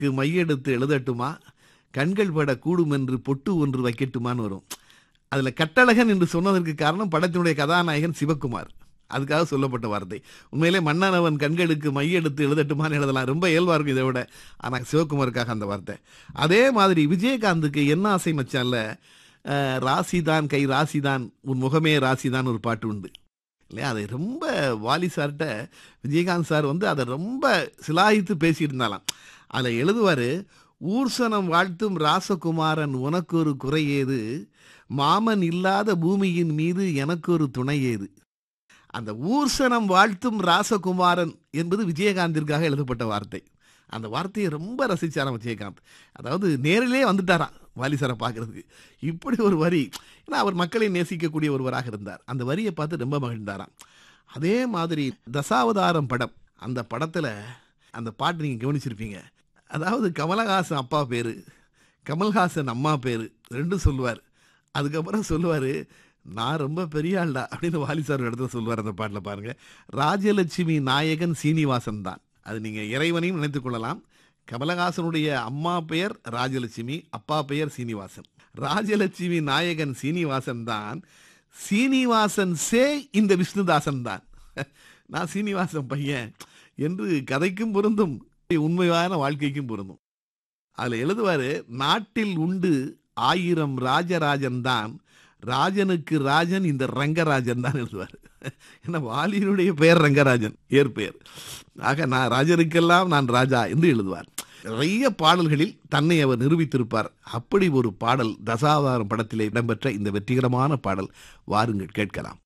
க்கு மையெடுத்து எழுதட்டுமா கண்கள் பட கூடும் என்று பொட்டு ஒன்று வைக்கட்டுமான்னு வரும் அதில் கட்டழகன் என்று சொன்னதற்கு காரணம் படத்தினுடைய கதாநாயகன் சிவகுமார் அதுக்காக சொல்லப்பட்ட வார்த்தை உண்மையிலே மன்னனவன் கண்களுக்கு மையெடுத்து எழுதட்டுமான்னு எழுதலாம் ரொம்ப இயல்பாக இருக்கும் இதை விட ஆனால் சிவகுமாருக்காக அந்த வார்த்தை அதே மாதிரி விஜயகாந்துக்கு என்ன ஆசை மச்சான்ல அஹ், ராசிதான் கை ராசிதான் உன் முகமே ராசிதான் ஒரு பாட்டு உண்டு இல்லையா அதை ரொம்ப வாலி சார்கிட்ட விஜயகாந்த் சார் வந்து அதை ரொம்ப சிலாயித்து பேசிட்டு இருந்தாலாம் அதில் எழுதுவார் ஊர்சனம் வாழ்த்தும் ராசகுமாரன் உனக்கு ஒரு குறை ஏது மாமன் இல்லாத பூமியின் மீது எனக்கு ஒரு துணை ஏது அந்த ஊர்சனம் வாழ்த்தும் ராசகுமாரன் என்பது விஜயகாந்திற்காக எழுதப்பட்ட வார்த்தை அந்த வார்த்தையை ரொம்ப ரசிச்சாராம் விஜயகாந்த் அதாவது நேரிலே வந்துட்டாராம் வாலி சாரை பார்க்கறதுக்கு இப்படி ஒரு வரி ஏன்னா அவர் மக்களை நேசிக்கக்கூடிய ஒருவராக இருந்தார் அந்த வரியை பார்த்து ரொம்ப மகிழ்ந்தாராம் அதே மாதிரி தசாவதாரம் படம் அந்த படத்தில் அந்த பாட்டு நீங்கள் கவனிச்சிருப்பீங்க அதாவது கமலஹாசன் அப்பா பேர் கமல்ஹாசன் அம்மா பேர் ரெண்டும் சொல்லுவார் அதுக்கப்புறம் சொல்லுவார் நான் ரொம்ப பெரிய ஆள்டா அப்படின்னு வாலி சார் ஒரு இடத்துல சொல்லுவார் அந்த பாட்டில் பாருங்கள் ராஜலட்சுமி நாயகன் சீனிவாசன் தான் அது நீங்கள் இறைவனையும் நினைத்துக் கொள்ளலாம் கமலஹாசனுடைய அம்மா பெயர் ராஜலட்சுமி அப்பா பெயர் சீனிவாசன் ராஜலட்சுமி நாயகன் சீனிவாசன் தான் சீனிவாசன் சே இந்த விஷ்ணுதாசன் தான் நான் சீனிவாசன் பையன் என்று கதைக்கும் பொருந்தும் உண்மையான வாழ்க்கைக்கும் பொருந்தும் அதில் எழுதுவார் நாட்டில் உண்டு ஆயிரம் ராஜராஜன் தான் ராஜனுக்கு ராஜன் இந்த ரங்கராஜன் தான் எழுதுவார் ஏன்னா வாலியினுடைய பெயர் ரங்கராஜன் ஏற்பெயர் ஆக நான் ராஜனுக்கெல்லாம் நான் ராஜா என்று எழுதுவார் நிறைய பாடல்களில் தன்னை அவர் நிரூபித்திருப்பார் அப்படி ஒரு பாடல் தசாவதாரம் படத்திலே இடம்பெற்ற இந்த வெற்றிகரமான பாடல் வாருங்கள் கேட்கலாம்